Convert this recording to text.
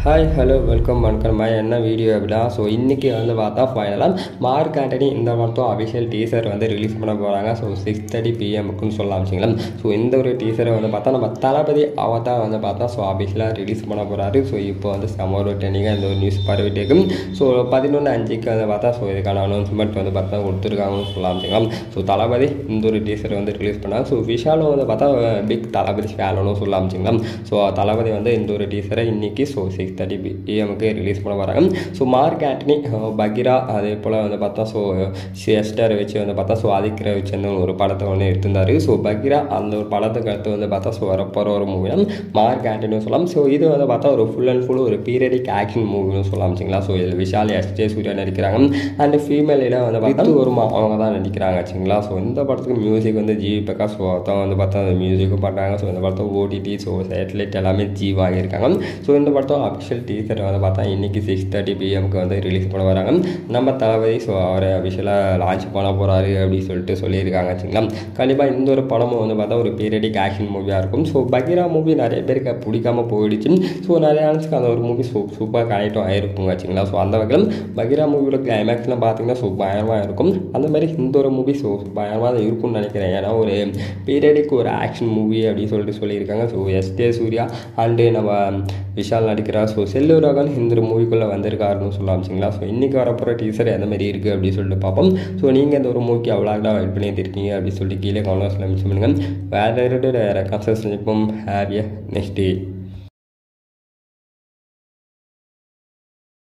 hi hello welcome வணக்கம் my என்ன video அப்படின்னா ஸோ இன்றைக்கி வந்து பார்த்தா ஃபைனலாக மார்க் ஆண்டனி இந்த மட்டும் அஃபிஷியல் டீசர் வந்து ரிலீஸ் பண்ண போகிறாங்க ஸோ சிக்ஸ் தேர்ட்டி பிஎம்க்குன்னு சொல்லலாம் வச்சுங்களா ஸோ இந்த ஒரு டீசரை வந்து பார்த்தா நம்ம தளபதி அவர் தான் வந்து பார்த்தா ஸோ அஃபிஷியலாக ரிலீஸ் பண்ண போகிறாரு ஸோ இப்போ வந்து செம ஒரு ட்ரெண்டிங்காக இந்த ஒரு நியூஸ் பரவிட்டு இருக்கும் ஸோ பதினொன்று அஞ்சுக்கு வந்து பார்த்தா ஸோ இதுக்கான அனௌன்ஸ்மெண்ட் வந்து பார்த்தா கொடுத்துருக்காங்கன்னு சொல்லலாம் வச்சுக்கலாம் ஸோ தளபதி இந்த ஒரு டீசர் வந்து ரிலீஸ் பண்ணாங்க ஸோ விஷாலும் வந்து பார்த்தா பிக் தளபதி ஃபேனுன்னு சொல்லலாம் வச்சுங்களா ஸோ தளபதி வந்து இந்த ஒரு டீசரை இன்னைக்கு ஸோ சிக்ஸ் தேர்ட்டி பிஎம்க்கு ரிலீஸ் பண்ண வராங்க ஸோ மார்க் ஆண்டனி அஹ், பகிரா அதே போல் வந்து பார்த்தா ஸோ எஸ்டர் வச்சு வந்து பார்த்தா ஸோ ஆதிக்கிற வச்சு வந்து ஒரு படத்தை ஒன்று எடுத்திருந்தார் ஸோ பகிரா அந்த ஒரு படத்துக்கு அடுத்து வந்து பார்த்தா ஸோ வரப்போகிற ஒரு மூவி தான் மார்க் ஆண்டனியும் சொல்லலாம் ஸோ இது வந்து பார்த்தா ஒரு ஃபுல் அண்ட் ஃபுல் ஒரு பீரியடிக் ஆக்ஷன் மூவின்னு சொல்லலாம் வச்சுங்களா ஸோ இதில் விஷால் எஸ்டே சூர்யா நடிக்கிறாங்க அண்ட் ஃபீமேலில் வந்து பார்த்தா ஒரு மா- அவங்க தான் நடிக்கிறாங்க வச்சுங்களா ஸோ இந்த படத்துக்கு மியூசிக் வந்து ஜிவி பிரகாஷ் ஸோ தான் வந்து பார்த்தா அந்த மியூசிக்கும் பண்ணுறாங்க ஸோ இந்த படத்தை ஓடிடி ஸோ சேட்டலைட் எல்லாமே ஜி வாங்கியிருக்காங்க ஸோ இந்த படத்தோட அஃபிஷியல் டீசர் வந்து பார்த்தா இன்னைக்கு சிக்ஸ் தேர்ட்டி பிஎம்க்கு வந்து ரிலீஸ் பண்ண வராங்க நம்ம தளபதி ஸோ அவரை அஃபிஷியலாக லான்ச் பண்ண போகிறாரு அப்படின்னு சொல்லிட்டு சொல்லியிருக்காங்க வச்சுங்களா கண்டிப்பாக இந்த ஒரு படமும் வந்து பார்த்தா ஒரு பீரியடிக் ஆக்ஷன் மூவியாக இருக்கும் ஸோ பகிரா மூவி நிறைய பேருக்கு பிடிக்காம போயிடுச்சு ஸோ நிறைய ஆன்ஸ்க்கு அந்த ஒரு மூவி சூ சூப்பராக கனெக்டும் ஆயிருக்குங்க வச்சுங்களா ஸோ அந்த வகையில் பகிரா மூவியோட கிளைமேக்ஸ்லாம் பார்த்தீங்கன்னா ஸோ பயங்கரமாக இருக்கும் அந்த மாதிரி இந்த ஒரு மூவி ஸோ பயங்கரமாக தான் இருக்கும்னு நினைக்கிறேன் ஏன்னா ஒரு பீரியடிக் ஒரு ஆக்ஷன் மூவி அப்படின்னு சொல்லிட்டு சொல்லியிருக்காங்க ஸோ எஸ்டே சூர்யா அண்டு நம்ம விஷால் நடிக்கிறார் ஸோ செல்லூராகன் இந்த ஒரு மூவிக்குள்ளே வந்திருக்காருன்னு சொல்லலாம் வச்சுங்களா ஸோ இன்றைக்கி வரப்போகிற டீசர் எந்த மாதிரி இருக்குது அப்படின்னு சொல்லிட்டு பார்ப்போம் ஸோ நீங்கள் இந்த ஒரு மூவிக்கு அவ்வளோ வெயிட் பண்ணிட்டு இருக்கீங்க அப்படின்னு சொல்லிட்டு கீழே கமெண்ட்ஸில் மென்ஷன் பண்ணுங்கள் வேறு வேறு கன்சர்ஸ் நிற்போம் ஹேவிய நெக்ஸ்ட் டே